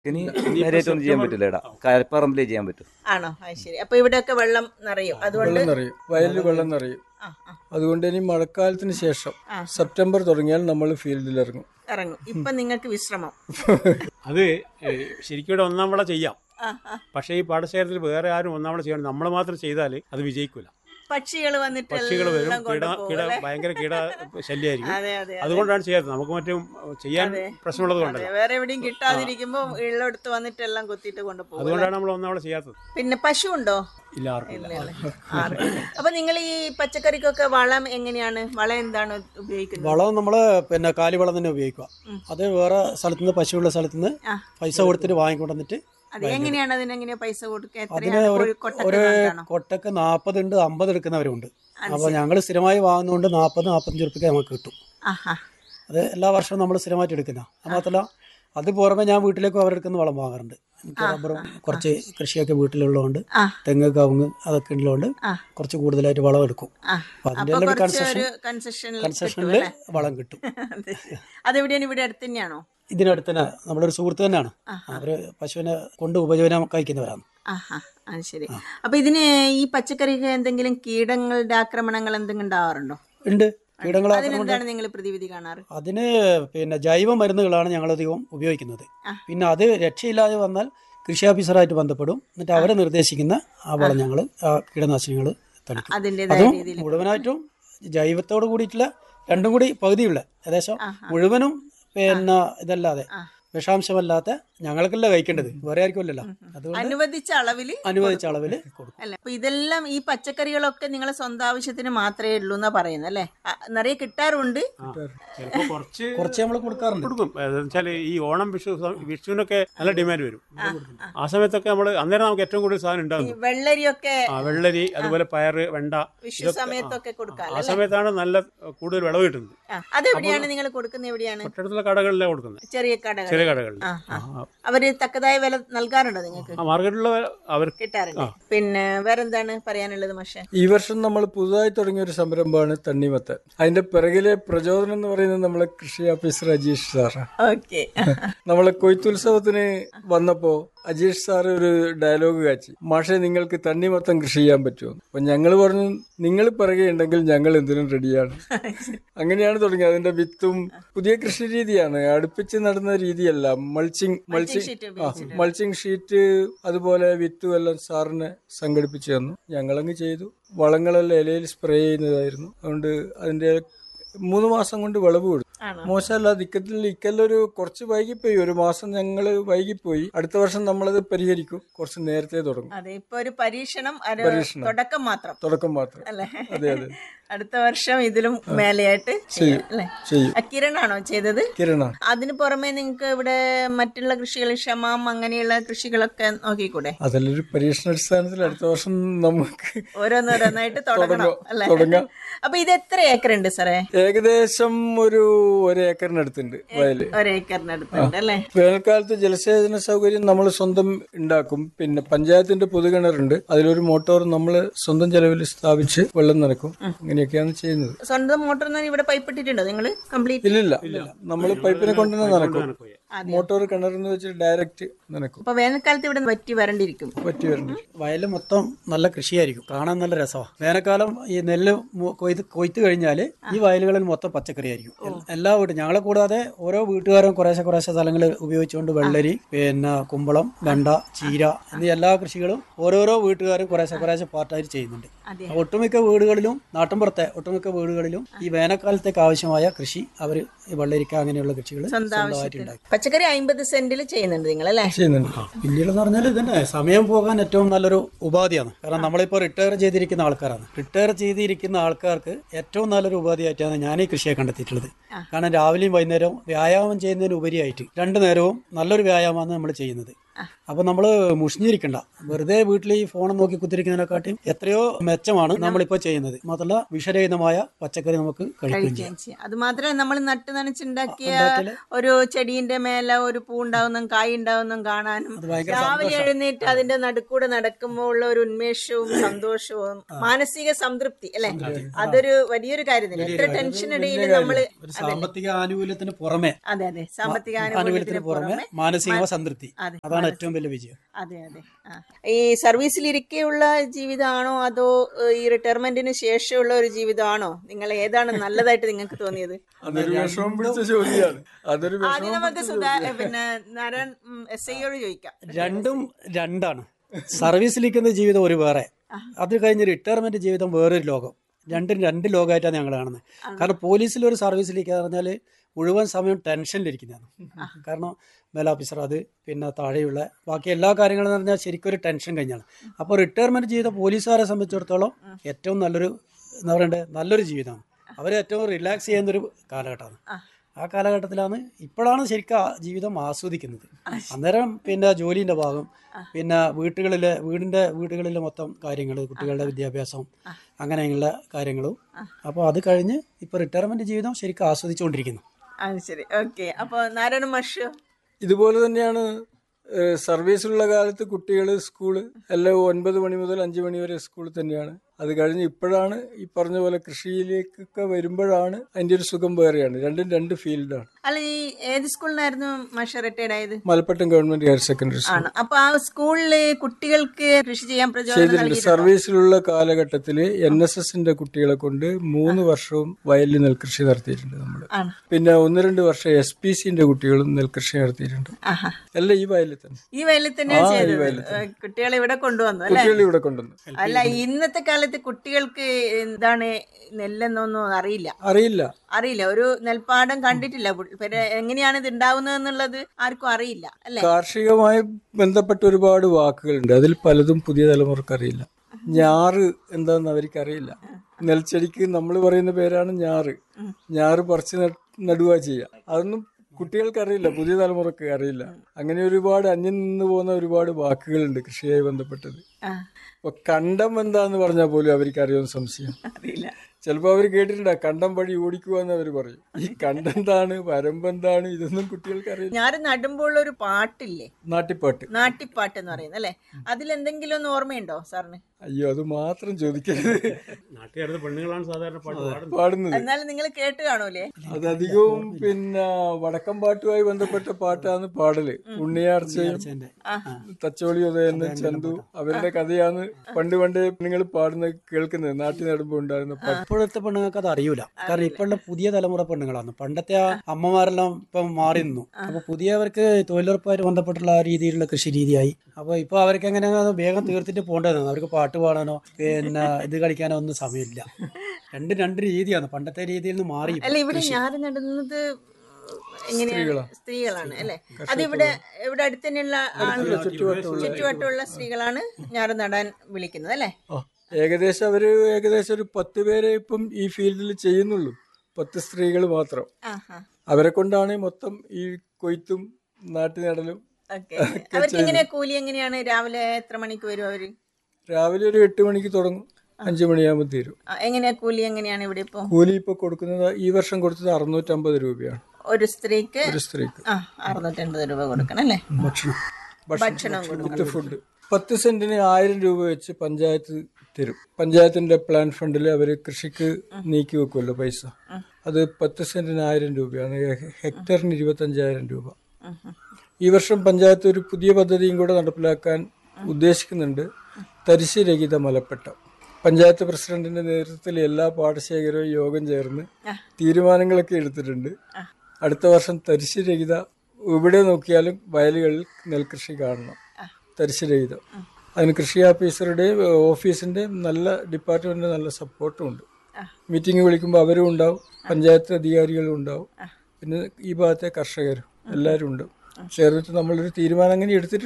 ഇനി നേരിട്ടൊന്നും ചെയ്യാൻ പറ്റില്ല ഇടാ കരപ്പറമ്പിലേ ചെയ്യാൻ പറ്റും ആണോ അത് ശരി അപ്പൊ ഇവിടെയൊക്കെ വെള്ളം നിറയും അതുകൊണ്ട് വെള്ളം നിറയും വയലിൽ വെള്ളം നിറയും ആ, ആ, അതുകൊണ്ട് ഇനി മഴക്കാലത്തിന് ശേഷം ആ. സെപ്റ്റംബർ തുടങ്ങിയാൽ നമ്മൾ ഫീൽഡിൽ ഇറങ്ങും ഇറങ്ങും ഇപ്പൊ നിങ്ങൾക്ക് വിശ്രമം അത് ഏഹ്, ശരിക്കും ഇവിടെ ഒന്നാം വിള ചെയ്യാം ആ, ആ. പക്ഷേ ഈ പാടശേഖരത്തിൽ വേറെ ആരും ഒന്നാം വിള ചെയ്യണം നമ്മൾ മാത്രം ചെയ്താൽ അത് വിജയിക്കൂല പക്ഷികൾ വന്നിട്ട് പക്ഷികൾ വരും എല്ലാം കീട കൊണ്ടുപോകും കീട അല്ലേ? ഭയങ്കര കീട ശല്യമായിരിക്കും അതെ അതെ അതെ. അതുകൊണ്ടാണ് ചെയ്യാത്തത് നമുക്ക് മറ്റും ചെയ്യാൻ പ്രശ്നമുള്ളത് അതെ, കൊണ്ടല്ല വേറെ എവിടെയും കിട്ടാതിരിക്കുമ്പോ ഉള്ളെടുത്ത് വന്നിട്ട് എല്ലാം കൊത്തിയിട്ട് കൊണ്ടുപോകും അതുകൊണ്ടാണ് നമ്മൾ ഒന്നാം വിള ചെയ്യാത്തത് പിന്നെ പശു ഉണ്ടോ ഇല്ല ആർക്കും ഇല്ല, ഇല്ല. ആറ്. അപ്പൊ നിങ്ങൾ ഈ പച്ചക്കറിക്കൊക്കെ വളം എങ്ങനെയാണ് വളം എന്താണ് ഉപയോഗിക്കുന്നത് വളം നമ്മൾ പിന്നെ കാലിവളം തന്നെ ഉപയോഗിക്കുക അത് വേറെ സ്ഥലത്തുനിന്ന് പശുവുള്ള സ്ഥലത്തുനിന്ന് ആ. പൈസ കൊടുത്തിട്ട് വാങ്ങിക്കൊണ്ടുവന്നിട്ട് അത് എങ്ങനെയാണ് അതിനെങ്ങനെയാ പൈസ കൊടുക്കുക അതിന് എത്രയാണ് ഒരു ഒരു കൊട്ടക്ക് ഒരു കണക്കാണോ? കൊട്ടക്ക് നാൽപ്പതുണ്ട് അമ്പത് എടുക്കുന്നവരുണ്ട് അത് അപ്പോൾ ഞങ്ങൾ സ്ഥിരമായി വാങ്ങുന്നതുകൊണ്ട് നാൽപ്പത് നാൽപ്പത്തഞ്ച് ഉറുപ്പിക നമുക്ക് കിട്ടും ആഹാ അത് എല്ലാ വർഷവും നമ്മൾ സ്ഥിരമായിട്ട് എടുക്കുന്ന അത് മാത്രമല്ല അത് പുറമെ ഞാൻ വീട്ടിലേക്കും അവരെടുക്കുന്ന വളം വാങ്ങാറുണ്ട് എനിക്ക് റബ്ബറും കുറച്ച് കൃഷിയൊക്കെ വീട്ടിലുള്ളതുകൊണ്ട് ആ. തെങ്ങ് കവുങ്ങ് അതൊക്കെ ഉള്ളതുകൊണ്ട് ആ. കുറച്ച് കൂടുതലായിട്ട് വളം എടുക്കും ആ. അപ്പൊ അതിന്റെ അപ്പൊ എല്ലാം ഒരു കുറച്ച് കൺസെഷൻ ഒരു കൺസെഷനിൽ കൺസെഷനിൽ വളം കിട്ടും അതെവിടെയാണ് ഇവിടെ അടുത്ത് തന്നെയാണോ ഇതിനടുത്ത് തന്നെ നമ്മളൊരു സുഹൃത്ത് തന്നെയാണ് അവര് പശുവിനെ കൊണ്ട് ഉപജീവനം കഴിക്കുന്നവരാണ് ആഹാ അത് ശരി അപ്പൊ ഇതിന് ഈ പച്ചക്കറിക്ക് എന്തെങ്കിലും കീടങ്ങളുടെ ആക്രമണങ്ങൾ എന്തെങ്കിലും ഉണ്ടാവാറുണ്ടോ ഉണ്ട് കീടങ്ങൾ അതിനെന്താണ് നിങ്ങൾ പ്രതിവിധി കാണാറ് അതിന് പിന്നെ ജൈവ മരുന്നുകളാണ് ഞങ്ങളധികം ഉപയോഗിക്കുന്നത് ആ. പിന്നെ അത് രക്ഷയില്ലാതെ വന്നാൽ കൃഷി ഓഫീസറായിട്ട് ബന്ധപ്പെടും എന്നിട്ട് അവരെ നിർദ്ദേശിക്കുന്ന ആ വളം ഞങ്ങൾ ആ കീടനാശിനികൾ തളിക്കും അതിൻ്റെതായ അതും രീതിയിൽ മുഴുവനായിട്ടും ജൈവത്തോട് കൂടിയിട്ടുള്ള രണ്ടും കൂടി പകുതിയുള്ള ഏകദേശം മുഴുവനും പിന്നെ ഇതല്ലാതെ ആ. വിഷാംശമല്ലാത്ത ഞങ്ങൾക്കല്ല കഴിക്കേണ്ടത് വേറെ ആർക്കുമല്ലല്ലോ അതുകൊണ്ട് അനുവദിച്ച അളവില് അനുവദിച്ച അളവിൽ കൊടുക്കും അല്ല അപ്പൊ ഇതെല്ലാം ഈ പച്ചക്കറികളൊക്കെ നിങ്ങളെ സ്വന്തം ആവശ്യത്തിന് മാത്രമേ ഉള്ളൂ എന്നാ പറയുന്നത് അല്ലേ ആ, നിറയെ കിട്ടാറുണ്ട് ചിലപ്പോൾ കുറച്ച് കുറച്ച് നമ്മൾ കൊടുക്കാറുണ്ട് കൊടുക്കും വെച്ചാൽ ഈ ഓണം വിഷു സം- വിഷുവിനൊക്കെ നല്ല ഡിമാൻഡ് വരും ആ സമയത്തൊക്കെ നമ്മൾ അന്നേരം നമുക്ക് ഏറ്റവും കൂടുതൽ സാധനം ഈ ഉണ്ടാകുന്നത് വെള്ളരിയൊക്കെ ആ വെള്ളരി അതുപോലെ പയറ് വെണ്ട വിഷു സമയത്തൊക്കെ കൊടുക്കാം ആ സമയത്താണ് നല്ല കൂടുതൽ വിളവ് കിട്ടുന്നത് ആ, അതെവിടെയാണ് നിങ്ങൾ കൊടുക്കുന്നത് എവിടെയാണ് തൊട്ടടുത്തുള്ള കടകളിലാണ് കൊടുക്കുന്നത് ചെറിയ കടകൾ ചെറിയ കടകളിൽ ആ, ആ. അവര് തക്കതായ വില നൽകാറുണ്ടോ നിങ്ങൾക്ക് ആ മാർക്കറ്റിലുള്ള അവർ കിട്ടാറുണ്ട് പിന്നെ വേറെന്താണ് പറയാനുള്ളത് പക്ഷേ ഈ വർഷം നമ്മൾ പുതുതായി തുടങ്ങിയ ഒരു സംരംഭമാണ് തണ്ണിമത്തൻ അതിന്റെ പിറകിലെ പ്രചോദനം എന്ന് പറയുന്നത് നമ്മളെ കൃഷി ഓഫീസർ അജീഷ് സാറാണ് ഓക്കെ നമ്മളെ കൊയ്ത്തുത്സവത്തിന് വന്നപ്പോ അജീഷ് സാർ ഒരു ഡയലോഗ് കാച്ചി മാഷെ നിങ്ങൾക്ക് തണ്ണിമത്തം കൃഷി ചെയ്യാൻ പറ്റുമോ അപ്പൊ ഞങ്ങൾ പറഞ്ഞു നിങ്ങൾ പിറകെ ഉണ്ടെങ്കിൽ ഞങ്ങൾ എന്തിനും റെഡിയാണ് അങ്ങനെയാണ് തുടങ്ങിയത് അതിന്റെ വിത്തും പുതിയ കൃഷി രീതിയാണ് അടുപ്പിച്ച് നടുന്ന രീതിയല്ല മൾച്ചിങ് മൾച്ചിങ് ഷീറ്റ് ആ ഉപയോഗിച്ചിട്ട് മൾച്ചിങ് ഷീറ്റ് അതുപോലെ വിത്തും എല്ലാം സാറിന് സംഘടിപ്പിച്ചു തന്നു ഞങ്ങളങ്ങ് ചെയ്തു വളങ്ങളെല്ലാം ഇലയിൽ സ്പ്രേ ചെയ്യുന്നതായിരുന്നു അതുകൊണ്ട് അതിന്റെ മൂന്ന് മാസം കൊണ്ട് വിളവ് കൊടുത്തു ആണോ മോശമല്ല ഇക്കത്തിൽ ഇക്കല്ലൊരു കുറച്ച് വൈകിപ്പോയി ഒരു മാസം ഞങ്ങൾ വൈകിപ്പോയി അടുത്ത വർഷം നമ്മളത് പരിഹരിക്കും കുറച്ച് നേരത്തെ തുടങ്ങും അതെ ഇപ്പൊ ഒരു പരീക്ഷണം ഒരു പരീക്ഷണം. തുടക്കം മാത്രം തുടക്കം മാത്രം അല്ലേ അതെ അതെ അടുത്ത വർഷം ഇതിലും മേലെയായിട്ട് ചെയ്യാം അല്ലേ ചെയ്യും ആ, കിരണാണോ ചെയ്തത് കിരണാണ് അതിന് പുറമെ നിങ്ങൾക്ക് ഇവിടെ മറ്റുള്ള കൃഷികൾ ഷമാം അങ്ങനെയുള്ള കൃഷികളൊക്കെ നോക്കിക്കൂടെ അതിലൊരു പരീക്ഷണാടിസ്ഥാനത്തിൽ അടുത്ത വർഷം നമുക്ക് ഓരോന്നോരോന്നായിട്ട് തുടങ്ങണം തുടങ്ങാം. അല്ലേ തുടങ്ങാം. അപ്പൊ ഇത് എത്ര ഏക്കർ ഉണ്ട് സാറേ ഏകദേശം ഒരു ഒരു ഏക്കറിനടുത്തുണ്ട് വയല് ഒരേക്കറിനടുത്തുണ്ട് അല്ലേ വേനൽക്കാലത്ത് ജലസേചന സൗകര്യം നമ്മൾ സ്വന്തം ഉണ്ടാക്കും പിന്നെ പഞ്ചായത്തിന്റെ പൊതുകിണറുണ്ട് അതിലൊരു മോട്ടോർ നമ്മൾ സ്വന്തം ചെലവിൽ സ്ഥാപിച്ച് വെള്ളം നനക്കും അങ്ങനെയൊക്കെയാണ് ചെയ്യുന്നത് സ്വന്തം മോട്ടറിന് ഇവിടെ പൈപ്പ് ഇട്ടിട്ടുണ്ടോ നിങ്ങൾ കംപ്ലീറ്റ് ഇല്ലില്ല നമ്മൾ പൈപ്പിനെ കൊണ്ട് തന്നെ നനക്കും മോട്ടോർ കിണറിന്ന് വെച്ച് ഡയറക്റ്റ് നനക്കും അപ്പൊ വേനൽക്കാലത്ത് ഇവിടെ വറ്റി വരണ്ടിരിക്കും പറ്റി വരണ്ട വയല് മൊത്തം നല്ല കൃഷിയായിരിക്കും കാണാൻ നല്ല രസമാണ് വേനൽക്കാലം ഈ നെല്ല് മു- കൊയ്ത് കൊയ്ത്ത് കഴിഞ്ഞാൽ ഈ വയലുകളിൽ മൊത്തം പച്ചക്കറിയായിരിക്കും എൽ- എല്ലാ വീട്ടും ഞങ്ങളെ കൂടാതെ ഓരോ വീട്ടുകാരും കുറേശ്ശെ കുറേശ്ശെ സ്ഥലങ്ങൾ ഉപയോഗിച്ചുകൊണ്ട് വെള്ളരി പിന്നെ കുമ്പളം വെണ്ട ചീര എന്നീ എല്ലാ കൃഷികളും ഓരോരോ വീട്ടുകാരും കുറേശ്ശെ കുറേശ്ശെ പാർട്ടായിട്ട് ചെയ്യുന്നുണ്ട് അതെ. അപ്പൊ ഒട്ടുമിക്ക വീടുകളിലും നാട്ടിൻപുറത്തെ ഒട്ടുമിക്ക വീടുകളിലും ഈ വേനൽക്കാലത്തേക്ക് ആവശ്യമായ കൃഷി അവർ ഈ വെള്ളരിക്ക അങ്ങനെയുള്ള കൃഷികൾ സ്വന്തമായിട്ട് ഉണ്ടാക്കി പച്ചക്കറി അമ്പത് സെന്റിൽ ചെയ്യുന്നുണ്ട് നിങ്ങൾ അല്ലേ ചെയ്യുന്നുണ്ട് പിന്നീട് എന്ന് പറഞ്ഞാൽ ഇതന്നെ സമയം പോകാൻ ഏറ്റവും നല്ലൊരു ഉപാധിയാണ് കാരണം നമ്മളിപ്പോൾ റിട്ടയർ ചെയ്തിരിക്കുന്ന ആൾക്കാരാണ് റിട്ടയർ ചെയ്തിരിക്കുന്ന ആൾക്കാർക്ക് ഏറ്റവും നല്ലൊരു ഉപാധിയായിട്ടാണ് ഞാൻ ഈ കൃഷിയെ കണ്ടെത്തിയിട്ടുള്ളത് കാരണം രാവിലെയും വൈകുന്നേരവും വ്യായാമം ചെയ്യുന്നതിന് ഉപരിയായിട്ട് രണ്ടു നേരവും നല്ലൊരു വ്യായാമമാണ് നമ്മൾ ചെയ്യുന്നത് അപ്പൊ നമ്മള് മുഷിഞ്ഞിരിക്കണ്ട വെറുതെ വീട്ടിൽ ഈ ഫോൺ നോക്കി കുത്തിരിക്കുന്നതിനെക്കാട്ടിയും എത്രയോ മെച്ചമാണ് നമ്മളിപ്പോ ചെയ്യുന്നത് മാത്രമല്ല വിഷരഹിതമായ പച്ചക്കറി നമുക്ക് കഴിക്കുകയും ചെയ്യാം കഴിക്കുകയും ചെയ്യാം അത് മാത്രമേ നമ്മൾ നട്ട് നനച്ചുണ്ടാക്കിയ ഉണ്ടാക്കിയാല് ഒരു ചെടീന്റെ മേലെ ഒരു പൂ ഉണ്ടാവുന്നതും കായ് ഉണ്ടാവുന്നതും കാണാനും അത് ഭയങ്കര രാവിലെ എഴുന്നേറ്റ് അതിന്റെ നടുക്കൂടെ നടക്കുമ്പോൾ ഉള്ള ഒരു ഉന്മേഷവും സന്തോഷവും മാനസിക സംതൃപ്തി അല്ലെ അതൊരു വലിയൊരു കാര്യം തന്നെ എത്ര ടെൻഷനിടയിൽ നമ്മള് ഒരു സാമ്പത്തിക ആനുകൂല്യത്തിന് പുറമെ അതെ അതെ സാമ്പത്തിക ആനുകൂല്യത്തിന് ആനുകൂല്യത്തിന് പുറമെ പുറമെ മാനസിക സംതൃപ്തി അതെ, അതാണ് ഏറ്റവും വലിയ വിജയം അതെ അതെ ആ. ഈ സർവീസിലിരിക്കെയുള്ള ജീവിതമാണോ അതോ ഏഹ്, ഈ റിട്ടയർമെന്റിന് ശേഷമുള്ള ഒരു ജീവിതമാണോ നിങ്ങൾ ഏതാണ് നല്ലതായിട്ട് നിങ്ങൾക്ക് തോന്നിയത് അതൊരു വിഷമം പിടിച്ച ചോദ്യമാണ് അതൊരു ആദ്യം വിഷമം നമുക്ക് സുധാ പിന്നെ നാരായൺ എസ് ഐയോട് ചോദിക്കാം രണ്ടും രണ്ടാണ് സർവീസിലിരിക്കുന്ന ജീവിതം ഒരു വേറെ അത് കഴിഞ്ഞ് റിട്ടയർമെന്റ് ജീവിതം വേറൊരു ലോകം രണ്ടും രണ്ട് ലോകമായിട്ടാണ് ഞങ്ങൾ കാണുന്നത് കാരണം പോലീസിൽ ഒരു സർവീസിലിരിക്കുക പറഞ്ഞാൽ മുഴുവൻ സമയം ടെൻഷനിലിരിക്കുന്നതാണ് കാരണം മേൽ ഓഫീസർ അത് പിന്നെ താഴെയുള്ള ബാക്കി എല്ലാ കാര്യങ്ങളും എന്ന് പറഞ്ഞാൽ ശരിക്കും ഒരു ടെൻഷൻ കഴിഞ്ഞാണ് അപ്പോൾ റിട്ടയർമെന്റ് ചെയ്ത പോലീസുകാരെ സംബന്ധിച്ചിടത്തോളം ഏറ്റവും നല്ലൊരു എന്താ പറയണ്ടേ നല്ലൊരു ജീവിതമാണ് അവർ ഏറ്റവും റിലാക്സ് ചെയ്യുന്നൊരു കാലഘട്ടമാണ് ആ കാലഘട്ടത്തിലാണ് ഇപ്പോഴാണ് ശരിക്കും ആ ജീവിതം ആസ്വദിക്കുന്നത് അന്നേരം പിന്നെ ജോലിന്റെ ഭാഗം പിന്നെ വീട്ടുകളിലെ വീടിന്റെ വീടുകളിലെ മൊത്തം കാര്യങ്ങൾ കുട്ടികളുടെ വിദ്യാഭ്യാസം അങ്ങനെയുള്ള കാര്യങ്ങളും അപ്പോൾ അത് കഴിഞ്ഞ് ഇപ്പോൾ റിട്ടയർമെന്റ് ജീവിതം ശരിക്കും ആസ്വദിച്ചുകൊണ്ടിരിക്കുന്നു അത് ശരി ഓക്കെ അപ്പൊ നാരായണ മഷു ഇതുപോലെ തന്നെയാണ് ഏഹ്, സർവീസിലുള്ള കാലത്ത് കുട്ടികൾ സ്കൂള് എല്ലാം ഒൻപത് മണി മുതൽ അഞ്ച് മണി വരെ സ്കൂളിൽ തന്നെയാണ് അത് കഴിഞ്ഞ് ഇപ്പോഴാണ് ഈ പറഞ്ഞ പോലെ കൃഷിയിലേക്കൊക്കെ വരുമ്പോഴാണ് അതിന്റെ ഒരു സുഖം വേറെയാണ് രണ്ടും രണ്ട് ഫീൽഡാണ് അല്ല ഈ ഏത് സ്കൂളിനായിരുന്നു മഷ റിട്ടയർഡ് ആയത് Malappattam government higher secondary school ആണ് അപ്പൊ ആ സ്കൂളില് കുട്ടികൾക്ക് കൃഷി ചെയ്യാൻ പ്രചോദനം ചെയ്തിട്ടുണ്ട് നൽകിയിട്ടുണ്ടോ സർവീസിലുള്ള കാലഘട്ടത്തിൽ എൻ എസ് എസിന്റെ കുട്ടികളെ കൊണ്ട് മൂന്ന് വർഷവും വയലിൽ നെൽകൃഷി നടത്തിയിട്ടുണ്ട് നമ്മൾ ആണ് പിന്നെ ഒന്ന് രണ്ട് വർഷം എസ് പി സിന്റെ കുട്ടികളും നെൽകൃഷി നടത്തിയിട്ടുണ്ട് ആഹാ എല്ലാം ഈ വയലിൽ തന്നെ ഈ വയലിൽ തന്നെയാണ് ആ, ഈ ചെയ്തത് വയലിൽ തന്നെ. ഏഹ് കുട്ടികളെ ഇവിടെ കൊണ്ടുവന്നു അല്ലെ കുട്ടികൾ ഇവിടെ കൊണ്ടുവന്നു അല്ല ഇന്നത്തെ കാലത്ത് കുട്ടികൾക്ക് എന്താണ് നെല്ലെന്നൊന്നും അറിയില്ല അറിയില്ല അറിയില്ല ഒരു നെൽപ്പാടം കണ്ടിട്ടില്ല പു- പിന്നെ എങ്ങനെയാണ് ഇത് ഉണ്ടാവുന്നത് എന്നുള്ളത് ആർക്കും അറിയില്ല അല്ലെ കാർഷികമായി ബന്ധപ്പെട്ട ഒരുപാട് വാക്കുകളുണ്ട് അതിൽ പലതും പുതിയ തലമുറക്ക് അറിയില്ല ഞാറ് എന്താന്ന് അവർക്ക് അറിയില്ല നെൽച്ചെടിക്ക് നമ്മൾ പറയുന്ന പേരാണ് ഞാറ് ഞാറ് പറിച്ച് നട്- നടുക ചെയ്യുക അതൊന്നും കുട്ടികൾക്ക് അറിയില്ല പുതിയ തലമുറക്ക് അറിയില്ല അങ്ങനെ ഒരുപാട് അന്യം നിന്ന് പോകുന്ന ഒരുപാട് വാക്കുകളുണ്ട് കൃഷിയായി ബന്ധപ്പെട്ടത് ആ, അപ്പൊ കണ്ടം എന്താന്ന് പറഞ്ഞാൽ പോലും അവർക്ക് അറിയാൻ സംശയം അറിയില്ല ചിലപ്പോ അവർ കേട്ടിട്ടുണ്ട് കണ്ടം വഴി ഓടിക്കുക എന്ന് അവർ പറയും ഈ കണ്ടെന്താണ് വരമ്പെന്താണ് ഇതൊന്നും കുട്ടികൾക്ക് അറിയില്ല ഞാൻ നടുമ്പോൾ ഒരു പാട്ടില്ലേ നാട്ടിപ്പാട്ട് നാട്ടിപ്പാട്ട് എന്ന് പറയുന്നത് അല്ലെ അതിലെന്തെങ്കിലും ഒന്ന് ഓർമ്മയുണ്ടോ സാറിന് അയ്യോ അത് മാത്രം ചോദിക്കരുത് നാട്ടുകാരുടെ പെണ്ണുങ്ങളാണ് സാധാരണ പാട്ട് പാടുന്നത് പാടുന്നത് എന്നാലും നിങ്ങൾ കേട്ട് കാണൂലേ അത് അധികവും പിന്നെ വടക്കം പാട്ടുമായി ബന്ധപ്പെട്ട പാട്ടാണ് പാടല് ഉണ്ണിയാർച്ചയും തച്ചോളി ഉദയന്ന് ചന്തു അവരുടെ കഥയാണ് പണ്ട് പണ്ടേ നിങ്ങൾ പാടുന്ന കേൾക്കുന്നത് നാട്ടിൽ നടുമ്പോ ഉണ്ടായിരുന്ന പാട്ട് ഇപ്പോഴത്തെ പെണ്ണുങ്ങൾക്ക് അത് അറിയൂല കാരണം ഇപ്പോഴുള്ള പുതിയ തലമുറ പെണ്ണുങ്ങളാണ് പണ്ടത്തെ ആ അമ്മമാരെല്ലാം ഇപ്പം മാറി നിന്നു അപ്പൊ പുതിയവർക്ക് തൊഴിലുറപ്പായിട്ട് ബന്ധപ്പെട്ടുള്ള ആ രീതിയിലുള്ള കൃഷി രീതിയായി അപ്പൊ ഇപ്പൊ അവർക്ക് എങ്ങനെ വേഗം തീർത്തിട്ട് പോകേണ്ടതാണ് അവർക്ക് പാട്ട് പാടാനോ പിന്നെ ഇത് കളിക്കാനോ ഒന്നും സമയമില്ല രണ്ട് രണ്ട് രീതിയാണ് പണ്ടത്തെ രീതിയിൽ നിന്ന് മാറി ഇപ്പൊ. അല്ല ഇവിടെ ഞാറ് നടുന്നത് എങ്ങനെയാണ് സ്ത്രീകളാണ് അല്ലെ അതിവിടെ ഇവിടെ അടുത്ത് തന്നെയുള്ള ആളുകൾ ചുറ്റുവട്ടമുള്ള സ്ത്രീകളാണ് ഞാറ് നടാൻ വിളിക്കുന്നത് അല്ലെ ആ, ഏകദേശം അവര് ഏകദേശം ഒരു പത്ത് പേരെ ഇപ്പം ഈ ഫീൽഡിൽ ചെയ്യുന്നുള്ളൂ പത്ത് സ്ത്രീകൾ മാത്രം ആഹാ അവരെ കൊണ്ടാണ് മൊത്തം ഈ കൊയ്ത്തും നാട്ടുനടലും ഓക്കെ അവർക്ക് എങ്ങനെയാ കൂലി എങ്ങനെയാണ് രാവിലെ എത്ര മണിക്ക് വരും അവര് രാവിലെ ഒരു എട്ട് മണിക്ക് തുടങ്ങും അഞ്ചു മണിയാകുമ്പോൾ തീരും ആ, എങ്ങനെയാ കൂലി എങ്ങനെയാണ് ഇവിടെ ഇപ്പൊ കൂലി ഇപ്പൊ കൊടുക്കുന്നത് ഈ വർഷം കൊടുത്തത് അറുന്നൂറ്റമ്പത് രൂപയാണ് ഒരു സ്ത്രീക്ക് ഒരു സ്ത്രീക്ക് ആ അറുന്നൂറ്റൻപത് രൂപ കൊടുക്കണം അല്ലേ ഭക്ഷണം ഭക്ഷണം കൊടുക്കണം വിത്ത് ഫുഡ് പത്ത് സെന്റിന് ആയിരം രൂപ വെച്ച് പഞ്ചായത്ത് തരും പഞ്ചായത്തിന്റെ പ്ലാൻ ഫണ്ടിൽ അവര് കൃഷിക്ക് നീക്കി വെക്കുമല്ലോ പൈസ അത് പത്ത് സെന്റിന് ആയിരം രൂപയാണ് ഹെ- ഹെക്ടറിന് ഇരുപത്തഞ്ചായിരം രൂപ ഉം, ഉം. ഈ വർഷം പഞ്ചായത്ത് ഒരു പുതിയ പദ്ധതിയും കൂടെ നടപ്പിലാക്കാൻ ഉദ്ദേശിക്കുന്നുണ്ട് തരിശുരഹിത മലപ്പെട്ടം പഞ്ചായത്ത് പ്രസിഡന്റിന്റെ നേതൃത്വത്തിൽ എല്ലാ പാടശേഖരവും യോഗം ചേർന്ന് തീരുമാനങ്ങളൊക്കെ എടുത്തിട്ടുണ്ട് അടുത്ത വർഷം തരിശുരഹിത ഇവിടെ നോക്കിയാലും വയലുകളിൽ നെൽകൃഷി കാണണം തരിശുരഹിതം അതിന് കൃഷി ഓഫീസറുടെയും ഓഫീസിന്റെയും നല്ല ഡിപ്പാർട്ട്മെന്റിന്റെ നല്ല സപ്പോർട്ടും ഉണ്ട് മീറ്റിംഗ് വിളിക്കുമ്പോൾ അവരും ഉണ്ടാവും പഞ്ചായത്ത് അധികാരികളും ഉണ്ടാവും പിന്നെ ഈ ഭാഗത്തെ കർഷകരും എല്ലാവരും ഉണ്ട് ചേർന്നിട്ട് നമ്മളൊരു തീരുമാനം അങ്ങനെ എടുത്തിട്ടുണ്ട്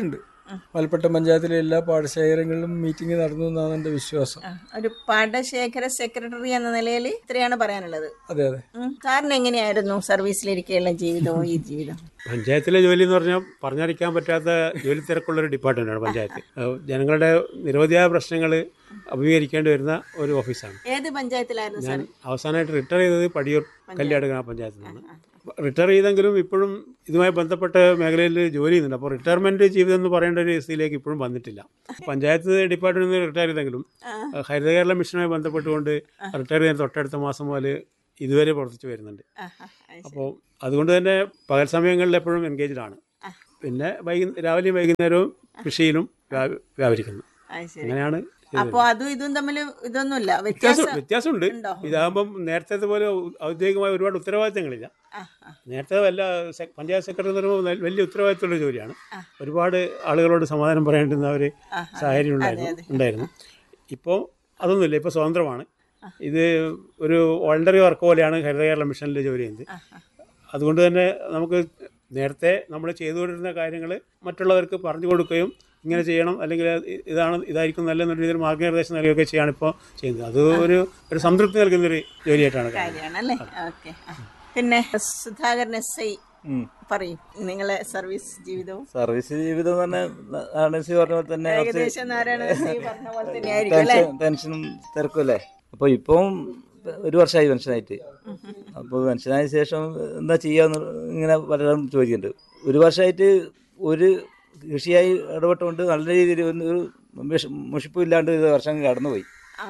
മലപ്പട്ടം പഞ്ചായത്തിലെ എല്ലാ പാടശേഖരങ്ങളിലും മീറ്റിംഗ് നടന്നു എന്നാണ് എൻ്റെ വിശ്വാസം ആ, ഒരു പാടശേഖര സെക്രട്ടറി എന്ന നിലയിൽ ഇത്രയാണ് പറയാനുള്ളത് അതെ അതെ ഉം. സാറിന് എങ്ങനെയായിരുന്നു സർവീസിലിരിക്കെയുള്ള ജീവിതവും ഈ ജീവിതം പഞ്ചായത്തിലെ ജോലി എന്ന് പറഞ്ഞാൽ പറഞ്ഞറിയിക്കാൻ പറ്റാത്ത ജോലി തിരക്കുള്ളൊരു ഡിപ്പാർട്ട്മെൻറ്റാണ് പഞ്ചായത്ത് ഏഹ് ജനങ്ങളുടെ നിരവധിയായ പ്രശ്നങ്ങൾ അഭിമുഖീകരിക്കേണ്ടി വരുന്ന ഒരു ഓഫീസാണ് ഏത് പഞ്ചായത്തിലായിരുന്നു ഞാൻ സാർ അവസാനമായിട്ട് റിട്ടയർ ചെയ്തത് പടിയൂർ കല്യാട് ഗ്രാമപഞ്ചായത്തിൽ നിന്നാണ് റിട്ടയർ ചെയ്തെങ്കിലും ഇപ്പോഴും ഇതുമായി ബന്ധപ്പെട്ട മേഖലയിൽ ജോലി ചെയ്യുന്നുണ്ട് അപ്പോൾ റിട്ടയർമെന്റ് ജീവിതം എന്ന് പറയേണ്ട ഒരു സ്ഥിതിയിലേക്ക് ഇപ്പോഴും വന്നിട്ടില്ല പഞ്ചായത്ത് ഡിപ്പാർട്ട്മെന്റിൽ നിന്ന് റിട്ടയർ ചെയ്തെങ്കിലും ഹരിത കേരള മിഷനുമായി ബന്ധപ്പെട്ടുകൊണ്ട് റിട്ടയർ ചെയ്യുന്ന തൊട്ടടുത്ത മാസം മുതൽ ഇതുവരെ പ്രവർത്തിച്ചു വരുന്നുണ്ട് അപ്പോൾ അതുകൊണ്ട് തന്നെ പകൽ സമയങ്ങളിൽ എപ്പോഴും എൻഗേജ്ഡ് ആണ് പിന്നെ വൈകു രാവിലെയും വൈകുന്നേരവും കൃഷിയിലും വ്യാ- വ്യാപരിക്കുന്നു അത് ശരി അങ്ങനെയാണ് ചെയ്തത്. അപ്പൊ അതും ഇതും തമ്മിൽ ഇതൊന്നുമില്ല വ്യത്യാസം വ്യത്യാസം വ്യത്യാസമുണ്ട് ഉണ്ടോ? ഇതാകുമ്പം നേരത്തെ പോലെ ഔദ്യോഗികമായ ഒരുപാട് ഉത്തരവാദിത്തങ്ങളില്ല ആ, ആ. നേരത്തെ വല്ല സെ- പഞ്ചായത്ത് സെക്രട്ടറി എന്ന് പറയുമ്പോൾ ന- വലിയ ഉത്തരവാദിത്തമുള്ള ജോലിയാണ് ഒരുപാട് ആളുകളോട് സമാധാനം പറയേണ്ടുന്ന ഒരു സാഹചര്യം ഉണ്ടായിരുന്നു ഉണ്ടായിരുന്നു ഇപ്പോൾ അതൊന്നുമില്ല ഇപ്പോൾ സ്വതന്ത്രമാണ് ഇത് ഒരു വോളണ്ടറി വർക്ക് പോലെയാണ് ഹരിത കേരള മിഷനിൽ ജോലി ചെയ്യുന്നത് അതുകൊണ്ട് തന്നെ നമുക്ക് നേരത്തെ നമ്മൾ ചെയ്തുകൊണ്ടിരുന്ന കാര്യങ്ങൾ മറ്റുള്ളവർക്ക് പറഞ്ഞു കൊടുക്കുകയും ഇങ്ങനെ ചെയ്യണം അല്ലെങ്കിൽ അത് ഇതാണ് ഇതായിരിക്കും നല്ല രീതിയിൽ മാർഗനിർദ്ദേശം നൽകുകയൊക്കെ ചെയ്യാണ് ഇപ്പോൾ ചെയ്യുന്നത് അത് ഒരു ഒരു സംതൃപ്തി നൽകുന്നൊരു ജോലിയായിട്ടാണ് കാണുന്നത് കാര്യമാണ് അല്ലേ ഓക്കെ പിന്നെ സുധാകരൻ എസ് ഐ പറയും നിങ്ങളെ സർവീസ് ജീവിതവും സർവീസ് ജീവിതം എന്ന് പറഞ്ഞാൽ നാരായണസി പറഞ്ഞ പോലെ തന്നെ കുറച്ച് ഏകദേശം നാരായണ എസ് ഐ പറഞ്ഞ പോലെ തന്നെ ആയിരിക്കും അല്ലേ ടെൻഷൻ ടെൻഷനും തിരക്കുമല്ലേ അപ്പോൾ ഇപ്പം ഒരു വർഷമായി പെൻഷനായിട്ട് അപ്പോൾ പെൻഷനായ ശേഷം എന്താ ചെയ്യാന്ന് ഇങ്ങനെ പലരും ചോദിക്കുന്നുണ്ട് ഒരു വർഷമായിട്ട് ഒരു കൃഷിയായി ഇടപെട്ടുകൊണ്ട് നല്ല രീതിയിൽ ഒന്ന് ഒരു വിഷ- മുഷിപ്പില്ലാണ്ട് ഇത് വർഷം കടന്നുപോയി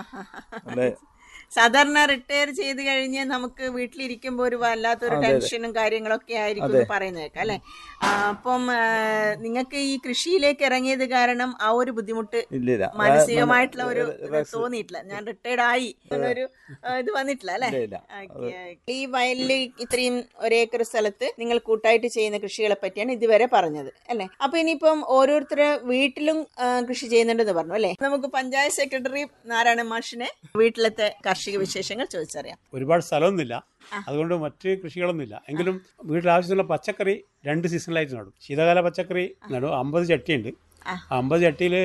അല്ലേ സാധാരണ റിട്ടയർ ചെയ്ത് കഴിഞ്ഞ് നമുക്ക് വീട്ടിലിരിക്കുമ്പോൾ ഒരു വല്ലാത്തൊരു ടെൻഷനും കാര്യങ്ങളൊക്കെ ആയിരിക്കും എന്ന് പറയുന്നത് കേൾക്കാം അല്ലെ അപ്പം നിങ്ങൾക്ക് ഈ കൃഷിയിലേക്ക് ഇറങ്ങിയത് കാരണം ആ ഒരു ബുദ്ധിമുട്ട് ഇല്ലില്ല മാനസികമായിട്ടുള്ള ഒരു ഇത് തോന്നിയിട്ടില്ല ഞാൻ റിട്ടയർഡ് ആയി എന്നൊരു ആ, ഇത് വന്നിട്ടില്ല അല്ലെ ഇല്ല. Okay, okay. ഈ വയലിൽ ഇത്രയും ഒരേക്കർ സ്ഥലത്ത് നിങ്ങൾ കൂട്ടായിട്ട് ചെയ്യുന്ന കൃഷികളെ പറ്റിയാണ് ഇതുവരെ പറഞ്ഞത് അല്ലെ അപ്പൊ ഇനിയിപ്പം ഓരോരുത്തര് വീട്ടിലും ആ, കൃഷി ചെയ്യുന്നുണ്ടെന്ന് പറഞ്ഞു അല്ലെ നമുക്ക് പഞ്ചായത്ത് സെക്രട്ടറി നാരായണ മാഷിനെ വീട്ടിലത്തെ കാർഷിക വിശേഷങ്ങൾ ചോദിച്ചറിയാം ഒരുപാട് സ്ഥലമൊന്നുമില്ല അതുകൊണ്ട് മറ്റ് കൃഷികളൊന്നുമില്ല എങ്കിലും വീട്ടിൽ ആവശ്യമുള്ള പച്ചക്കറി രണ്ട് സീസണിലായിട്ട് നടും ശീതകാല പച്ചക്കറി നടും അമ്പത് ചട്ടിയുണ്ട് ആ അമ്പത് ചട്ടിയിൽ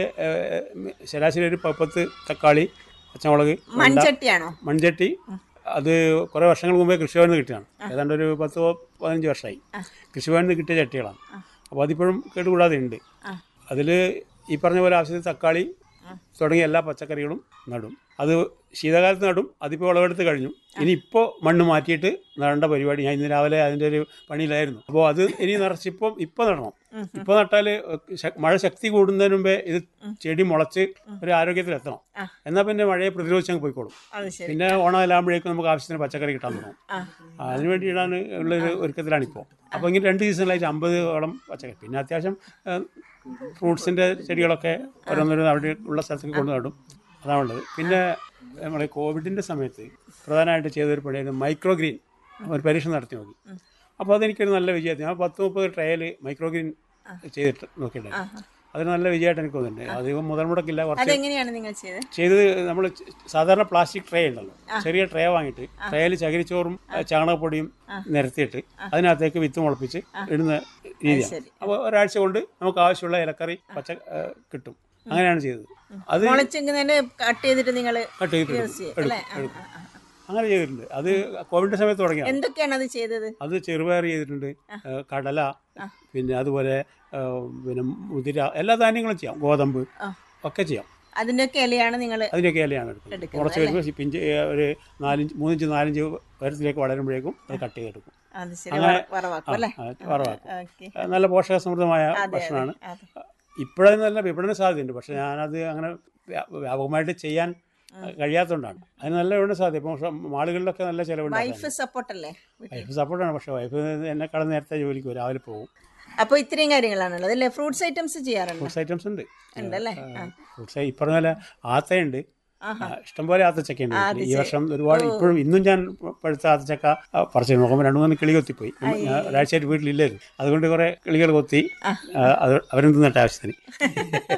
ശരാശരി ഒരു പത്ത് തക്കാളി പച്ചമുളക് വെണ്ട, മൺചട്ടിയാണോ മൺചട്ടി അത് കുറേ വർഷങ്ങൾ മുമ്പേ കൃഷിഭവനിൽ നിന്ന് കിട്ടിയതാണ് ഏതാണ്ട് ഒരു പത്ത് പതിനഞ്ച് വർഷമായി കൃഷിഭവനിൽ നിന്ന് കിട്ടിയ ചട്ടികളാണ് അപ്പോൾ അതിപ്പോഴും കേടുകൂടാതെ ഉണ്ട് അതിൽ ഈ പറഞ്ഞ പോലെ ആവശ്യത്തിന് തക്കാളി തുടങ്ങിയ എല്ലാ പച്ചക്കറികളും നടും അത് ശീതകാലത്ത് നടും അതിപ്പോൾ വിളവെടുത്ത് കഴിഞ്ഞു ഇനി ഇപ്പോൾ മണ്ണ് മാറ്റിയിട്ട് നടേണ്ട പരിപാടി ഞാൻ ഇന്ന് രാവിലെ അതിൻ്റെ ഒരു പണിയിലായിരുന്നു അപ്പോൾ അത് ഇനി നിറച്ചിപ്പം ഇപ്പോൾ നടണം ഇപ്പോൾ നട്ടാൽ മഴ ശക്തി കൂടുന്നതിന് മുമ്പേ ഇത് ചെടി മുളച്ച് ഒരു ആരോഗ്യത്തിലെത്തണം എന്നാൽ പിന്നെ മഴയെ പ്രതിരോധിച്ച് അങ്ങ് പോയിക്കോളും അത് ശരി പിന്നെ ഓണമെല്ലാകുമ്പോഴേക്കും നമുക്ക് ആവശ്യത്തിന് പച്ചക്കറി കിട്ടാൻ തുടങ്ങും ആ, അതിന് വേണ്ടിയിട്ടാണ് ഉള്ളൊരു ഒരുക്കത്തിലാണ് ഇപ്പോൾ അപ്പോൾ ഇങ്ങനെ രണ്ട് സീസണിലായിട്ട് അമ്പതോളം പച്ചക്കറി പിന്നെ അത്യാവശ്യം ഫ്രൂട്ട്സിൻ്റെ ചെടികളൊക്കെ ഓരോന്നോരോന്ന് അവിടെ ഉള്ള സ്ഥലത്തേക്ക് കൊണ്ടു നടും അതാണുള്ളത് പിന്നെ നമ്മുടെ കോവിഡിൻ്റെ സമയത്ത് പ്രധാനമായിട്ട് ചെയ്തൊരു പണിയായിരുന്നു മൈക്രോ ഗ്രീൻ ഒരു പരീക്ഷ നടത്തി നോക്കി അപ്പോൾ അതെനിക്കൊരു നല്ല വിജയത്തിൽ ഞാൻ പത്ത് മുപ്പത് ട്രയൽ മൈക്രോ ഗ്രീൻ ചെയ്തിട്ട് നോക്കിയിട്ടുണ്ടായിരുന്നു അതിന് നല്ല വിജയമായിട്ട് എനിക്ക് തോന്നുന്നുണ്ട് അധികം മുതൽ മുടക്കില്ല കുറച്ച് അതെങ്ങനെയാണ് നിങ്ങൾ ചെയ്തത് ചെയ്ത് നമ്മൾ സാധാരണ പ്ലാസ്റ്റിക് ട്രേ ഉണ്ടല്ലോ ചെറിയ ട്രേ വാങ്ങിയിട്ട് ട്രേയിൽ ചകിരിച്ചോറും ഏഹ്, ചാണകപ്പൊടിയും നിരത്തിയിട്ട് അതിനകത്തേക്ക് വിത്ത് മുളപ്പിച്ച് ഇടുന്ന രീതിയാണ് ശരി. അപ്പോൾ ഒരാഴ്ച കൊണ്ട് നമുക്ക് ആവശ്യമുള്ള ഇലക്കറി പച്ച ഏഹ്, കിട്ടും അങ്ങനെയാണ് ചെയ്തത് അത് മുളച്ചിങ്ങനെ കട്ട് ചെയ്തിട്ട് നിങ്ങൾ കട്ട് ചെയ്തിട്ട് യൂസ് ചെയ്യും എടുക്കും, അല്ലേ ആ, എടുക്കും. ആ, ആ. അങ്ങനെ ചെയ്തിട്ടുണ്ട് അത് കോവിഡിന്റെ സമയത്ത് തുടങ്ങിയാണ് എന്തൊക്കെയാണ് അത് ചെയ്തത് അത് ചെറുപയർ ചെയ്തിട്ടുണ്ട് ഏഹ്, കടല പിന്നെ അതുപോലെ ഏഹ്, പിന്നെ മുതിര എല്ലാ ധാന്യങ്ങളും ചെയ്യാം ഗോതമ്പ് ഒക്കെ ചെയ്യാം അതിന്റെയൊക്കെ ഇലയാണ് നിങ്ങൾ അതിൻ്റെയൊക്കെ ഇലയാണ് എടുക്കുന്നത് എടുക്കുന്നത് കുറച്ച് കഴിയുമ്പോൾ പിഞ്ച് ഏ, ഒരു നാലിഞ്ച് മൂന്നിഞ്ച് നാലിഞ്ച് ഉയരത്തിലേക്ക് വളരുമ്പോഴേക്കും അത് കട്ട് ചെയ്തെടുക്കും അത് ശരി അങ്ങനെ വറ- വറവാക്കും അല്ലേ ആ, വറവാക്കും ഓക്കെ ആ, നല്ല പോഷക സമൃദ്ധമായ ഭക്ഷണമാണ് അതെ ഇപ്പോഴത് നല്ല വിപണന സാധ്യതയുണ്ട് പക്ഷെ ഞാനത് അങ്ങനെ വ്യാ- വ്യാപകമായിട്ട് ചെയ്യാൻ കഴിയാത്തതുകൊണ്ടാണ് അതിന് നല്ല വിപണന സാധ്യത ഇപ്പോൾ മാളുകളിലൊക്കെ നല്ല ചിലവുണ്ട് വൈഫ് സപ്പോർട്ടല്ലേ വൈഫ് സപ്പോർട്ടാണ് പക്ഷെ വൈഫ് എന്നെക്കാളും നേരത്തെ ജോലിക്ക് വരും രാവിലെ പോകും അപ്പൊ ഇത്രയും കാര്യങ്ങളാണുള്ളത് അല്ലേ ഫ്രൂട്ട്സ് ഐറ്റംസ് ചെയ്യാറുണ്ട് ഫ്രൂട്ട്സ് ഐറ്റംസ് ഉണ്ട് ഉണ്ടല്ലേ ആ. ഫ്രൂട്ട്സ് ഈ പറഞ്ഞ പോലെ ആത്തയുണ്ട് ആ, ഇഷ്ടംപോലെ ആത്തച്ചക്ക ഉണ്ട് ഈ വർഷം ഒരുപാട് ഇപ്പോഴും ഇന്നും ഞാൻ പഴുത്ത ആത്തച്ചക്ക ആ, പറിച്ചു നോക്കുമ്പോൾ രണ്ടു മൂന്ന് കിളി കൊത്തിപ്പോയി ഞാൻ ഒരാഴ്ചയായിട്ട് വീട്ടിലില്ലായിരുന്നു അതുകൊണ്ട് കുറെ കിളികൾ കൊത്തി ആ, അത് അവരും തിന്നിട്ട ആവശ്യത്തിന്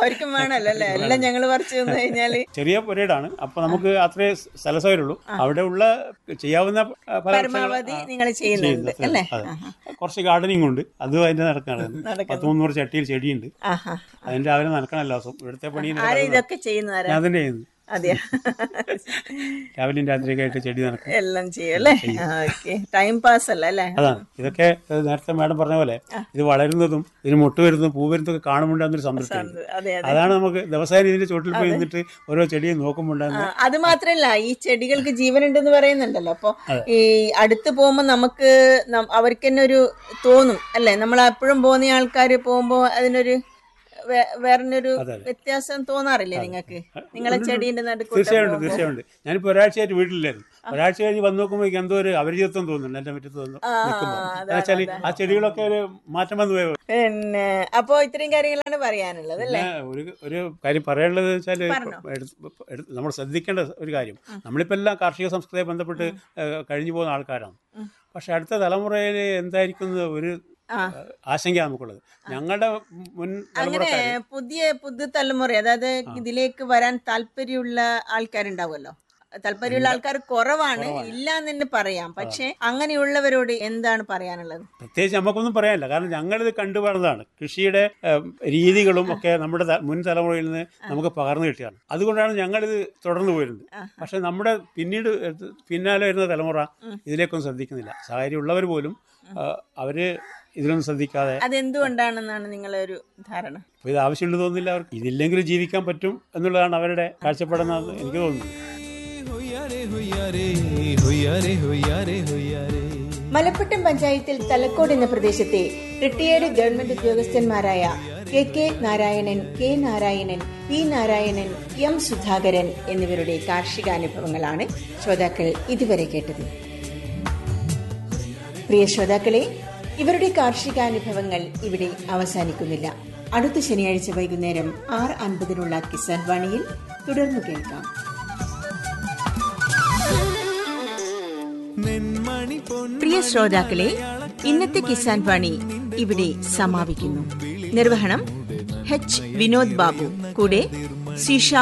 അവർക്കും വേണമല്ലോ അല്ലേ എല്ലാം ഞങ്ങൾ പറിച്ചു തന്നു കഴിഞ്ഞാല് ചെറിയ പുരയിടാണ് അപ്പൊ നമുക്ക് അത്രേ സ്ഥല സൗകര്യമുള്ളൂ അവിടെ ഉള്ള ചെയ്യാവുന്ന ആ, ഫലവൃക്ഷങ്ങൾ, പരമാവധി ആ, നിങ്ങൾ ചെയ്യുന്നുണ്ട് ചെയ്യുന്നത്. അല്ലേ അതെ. കുറച്ച് ഗാർഡനിങ് ഉണ്ട് അതും അതിന്റെ നടക്കാണ് പത്ത് മുന്നൂറ് ചട്ടിയിൽ ചെടിയുണ്ട് ആഹാ അതിന് രാവിലെ നടക്കണം എല്ലാ ദിവസവും ഇവിടുത്തെ പണി ആരാ ഇതൊക്കെ ചെയ്യുന്നതാരാ ഞാൻ തന്നെ ചെയ്യുന്നു അതെയാ രാവിലെയും രാത്രിയൊക്കെ ആയിട്ട് ചെടി നടക്കും എല്ലാം ചെയ്യും അല്ലേ ഓക്കെ ടൈം പാസ് അല്ല അല്ലേ അതാണ് ഇതൊക്കെ ഏഹ്, നേരത്തെ മാഡം പറഞ്ഞ പോലെ ഇത് വളരുന്നതും ഇതിന് മുട്ട് വരുന്നതും പൂ വരുന്നതും ഒക്കെ കാണുമ്പോൾ ഒരു സംതൃപ്തി ഉണ്ട്. അതെ അതെ അതാണ് നമുക്ക് ദിവസേന ഇതിന്റെ ചോട്ടിൽ പോയി നിന്നിട്ട് ഓരോ ചെടിയും നോക്കുമ്പോൾ ആ, ഉണ്ടാകുന്ന അത് മാത്രല്ല ഈ ചെടികൾക്ക് ജീവനുണ്ടെന്ന് പറയുന്നുണ്ടല്ലോ അപ്പൊ ഈ അടുത്ത് പോകുമ്പോ നമുക്ക് നം- അവർക്ക് തന്നെ ഒരു തോന്നും അല്ലെ നമ്മൾ എപ്പോഴും പോകുന്ന ആൾക്കാർ പോകുമ്പോ അതിനൊരു വേ- വേറൊരു വ്യത്യാസം തോന്നാറില്ലേ നിങ്ങൾക്ക് നിങ്ങളെ ചെടീന്റെ നടുക്കൂട്ടം തീർച്ചയായും ഉണ്ട്, തീർച്ചയായും ഉണ്ട് ഞാനിപ്പോ ഒരാഴ്ചയായിട്ട് വീട്ടിലായിരുന്നു ഒരാഴ്ച കഴിഞ്ഞ് വന്ന് നോക്കുമ്പോൾ എനിക്ക് എന്തോ ഒരു അപരിചിതത്വം തോന്നുന്നുണ്ട് എന്റെ മുറ്റത്ത് വന്ന് നിൽക്കുമ്പോൾ എന്താ വെച്ചാൽ ആ ചെടികളൊക്കെ ഒരു മാറ്റം വന്നു പോയ പിന്നെ അപ്പോ ഇത്രയും കാര്യങ്ങളാണ് പറയാനുള്ളത് അല്ലേ പിന്നെ ഒരു ഒരു കാര്യം പറയാനുള്ളത് വെച്ചാൽ നമ്മൾ ശ്രദ്ധിക്കേണ്ട ഒരു കാര്യം നമ്മളിപ്പോൾ എല്ലാം കാർഷിക സംസ്കൃതിയെ ബന്ധപ്പെട്ട് ഏഹ്, കഴിഞ്ഞു പോകുന്ന ആൾക്കാരാണ് പക്ഷെ അടുത്ത തലമുറയിൽ എന്തായിരിക്കും എന്ന് ഒരു ഏഹ്, ആശങ്ക നമുക്കുള്ളത് ഞങ്ങളുടെ മുൻ അങ്ങനെ തലമുറക്കാർ പുതിയ പുതു തലമുറ അതായത് ഇതിലേക്ക് വരാൻ താല്പര്യമുള്ള ആൾക്കാരുണ്ടാവുമല്ലോ താല്പര്യമുള്ള ആൾക്കാർ കുറവാണ് ഇല്ല എന്ന് തന്നെ പറയാം പക്ഷെ അങ്ങനെയുള്ളവരോട് എന്താണ് പറയാനുള്ളത് പ്രത്യേകിച്ച് നമുക്കൊന്നും പറയാനില്ല കാരണം ഞങ്ങളിത് കണ്ടുപറന്നതാണ് കൃഷിയുടെ ഏഹ്, രീതികളും ഒക്കെ നമ്മുടെ ത- മുൻ തലമുറയിൽ നിന്ന് നമുക്ക് പകർന്നു കിട്ടിയതാണ് അതുകൊണ്ടാണ് ഞങ്ങളിത് തുടർന്നു പോയിരുന്നത് പക്ഷെ നമ്മുടെ പിന്നീട് എടുത്ത് പിന്നാലെ വരുന്ന തലമുറ ഇതിലേക്കൊന്നും ശ്രദ്ധിക്കുന്നില്ല സാഹചര്യമുള്ളവർ പോലും ഏഹ്, അവര് ഇതിലൊന്നും ശ്രദ്ധിക്കാതെ അതെന്തുകൊണ്ടാണെന്നാണ് നിങ്ങളെ ഒരു ധാരണ അപ്പോൾ ഇത് ആവശ്യമുണ്ട് തോന്നുന്നില്ല അവർക്ക് ഇതില്ലെങ്കിലും ജീവിക്കാൻ പറ്റും എന്നുള്ളതാണ് അവരുടെ കാഴ്ചപ്പാടെന്നാണ് എനിക്ക് തോന്നുന്നത് മലപ്പട്ടം പഞ്ചായത്തിൽ തലക്കോട് എന്ന പ്രദേശത്തെ റിട്ടയേർഡ് ഗവൺമെന്റ് ഉദ്യോഗസ്ഥന്മാരായ K K Narayanan K Narayanan P Narayanan M Sudhakaran എന്നിവരുടെ കാർഷികാനുഭവങ്ങളാണ് ശ്രോതാക്കൾ ഇതുവരെ കേട്ടത് പ്രിയ ശ്രോതാക്കളെ ഇവരുടെ കാർഷികാനുഭവങ്ങൾ ഇവിടെ അവസാനിക്കുന്നില്ല അടുത്ത ശനിയാഴ്ച വൈകുന്നേരം ആറ് അൻപതിനുള്ള കിസാൻ വാണിയിൽ തുടർന്നു കേൾക്കാം പ്രിയ ശ്രോതാക്കളെ ഇന്നത്തെ കിസാൻ വാണി ഇവിടെ സമാപിക്കുന്നു നിർവഹണം എച്ച് വിനോദ് ബാബു കൂടെ സിഷ